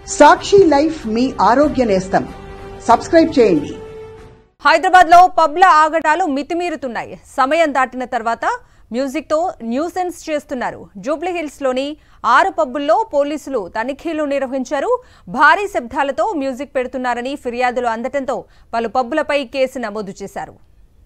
సాక్షి life మీ ఆరోగ్య నేస్తం subscribe చేయండి హైదరాబాద్ లో పబ్ల ఆగడాలు మితిమీరుతున్నాయి సమయం దాటిన తర్వాత మ్యూజిక్ తో న్యూసెన్స్ చేస్తున్నారు జూబ్లీ హిల్స్ లోని ఆరు పబ్బుల్లో పోలీసులు తనిఖీలు నిర్వహించారు భారీ శబ్దాలతో మ్యూజిక్ పెడుతున్నారని ఫిర్యాదులు అందటంతో పలు పబ్బులపై కేసు నమోదు చేశారు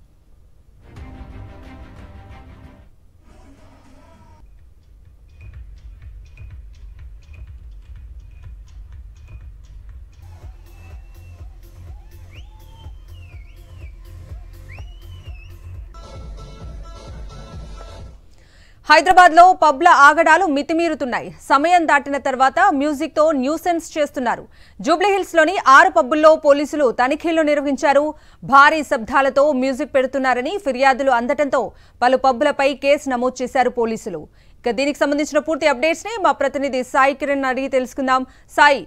హైదరాబాద్ లో పబ్ల ఆగడాలు మితిమీరుతున్నాయి సమయం దాటిన తర్వాత మ్యూజిక్ తో న్యూసెన్స్ చేస్తున్నారు జూబ్లీహిల్స్ లోని ఆరు పబ్బుల్లో పోలీసులు తనిఖీలు నిర్వహించారు భారీ శబ్దాలతో మ్యూజిక్ పెడుతున్నారని ఫిర్యాదులు అందటంతో పలు పబ్బులపై కేసు నమోదు చేశారు పోలీసులు ఇక దీనికి సంబంధించిన పూర్తి అప్డేట్స్ ని మా ప్రతినిధి సాయి కిరణ్ అడిగి తెలుసుకుందాం సాయి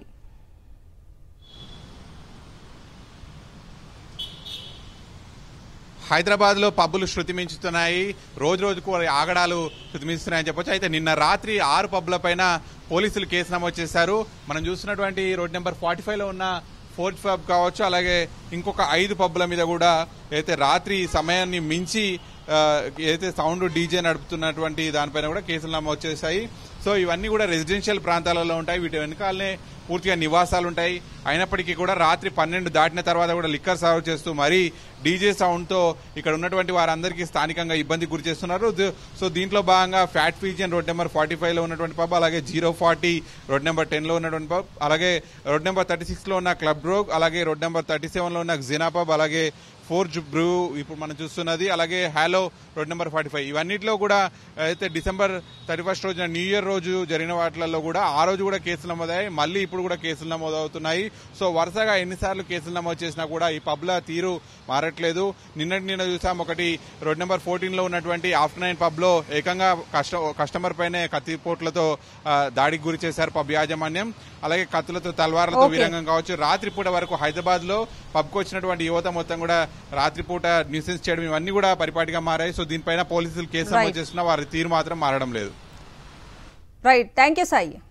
హైదరాబాద్లో పబ్బులు శృతి మించుతున్నాయి రోజు రోజుకు వారి ఆగడాలు శృతి మించుతున్నాయని చెప్పొచ్చు అయితే నిన్న రాత్రి ఆరు పబ్బుల పైన పోలీసులు కేసు నమోదు చేశారు మనం చూస్తున్నటువంటి రోడ్ నెంబర్ ఫార్టీ ఫైవ్లో ఉన్న ఫోర్త్ పబ్ కావచ్చు అలాగే ఇంకొక ఐదు పబ్బుల మీద కూడా అయితే రాత్రి సమయాన్ని మించి ఆ, ఏదైతే సౌండ్ డీజే నడుపుతున్నటువంటి దానిపైన కూడా కేసులు నమోదు చేశాయి సో ఇవన్నీ కూడా రెసిడెన్షియల్ ప్రాంతాలలో ఉంటాయి వీటి వెనకాలనే పూర్తిగా నివాసాలు ఉంటాయి అయినప్పటికీ కూడా రాత్రి పన్నెండు దాటిన తర్వాత కూడా లిక్కర్ సర్వ్ చేస్తూ మరీ డీజే సౌండ్తో ఇక్కడ ఉన్నటువంటి వారందరికీ స్థానికంగా ఇబ్బంది గురి చేస్తున్నారు ది- సో దీంట్లో భాగంగా fat pigeon road number forty ఫైవ్లో ఉన్నటువంటి పబ్ అలాగే జీరో ఫార్టీ రోడ్ నెంబర్ టెన్లో ఉన్నటువంటి పబ్ అలాగే రోడ్ నెంబర్ థర్టీ సిక్స్లో ఉన్న క్లబ్ రోగ్ అలాగే రోడ్ నెంబర్ థర్టీ సెవెన్లో ఉన్న జినా పబ్ అలాగే ఫోర్జ్ బ్రూ ఇప్పుడు మనం చూస్తున్నది అలాగే halo road number forty five ఇవన్నిటిలో కూడా అయితే డిసెంబర్ థర్టీ ఫస్ట్ రోజున న్యూ ఇయర్ రోజు జరిగిన వాటిలలో కూడా ఆ రోజు కూడా కేసులు నమోదయ్యాయి మళ్ళీ ఇప్పుడు కూడా కేసులు నమోదవుతున్నాయి సో వరుసగా ఎన్నిసార్లు కేసులు నమోదు చేసినా కూడా ఈ పబ్ల తీరు మారట్లేదు నిన్నటి నిన్న చూసాం ఒకటి రోడ్ నెంబర్ ఫోర్టీన్ లో ఉన్నటువంటి ఆఫ్టర్ నైన్ పబ్ లో ఏకంగా కస్ట కస్టమర్ పైనే కత్తిపోట్లతో ఆ, దాడికి గురి చేశారు పబ్ యాజమాన్యం అలాగే కత్తులతో తల్వార్లతో Okay. వీరంగం కావచ్చు రాత్రిపూట వరకు హైదరాబాద్ లో పబ్కు వచ్చినటువంటి యువత మొత్తం కూడా రాత్రిపూట న్యూసెన్స్ చేయడం ఇవన్నీ కూడా పరిపాటిగా మారాయి సో దీనిపైన పోలీసులు కేసు నమోదు Right. చేస్తున్నా వారి తీరు మాత్రం మారడం లేదు రైట్ థ్యాంక్ యూ సాయి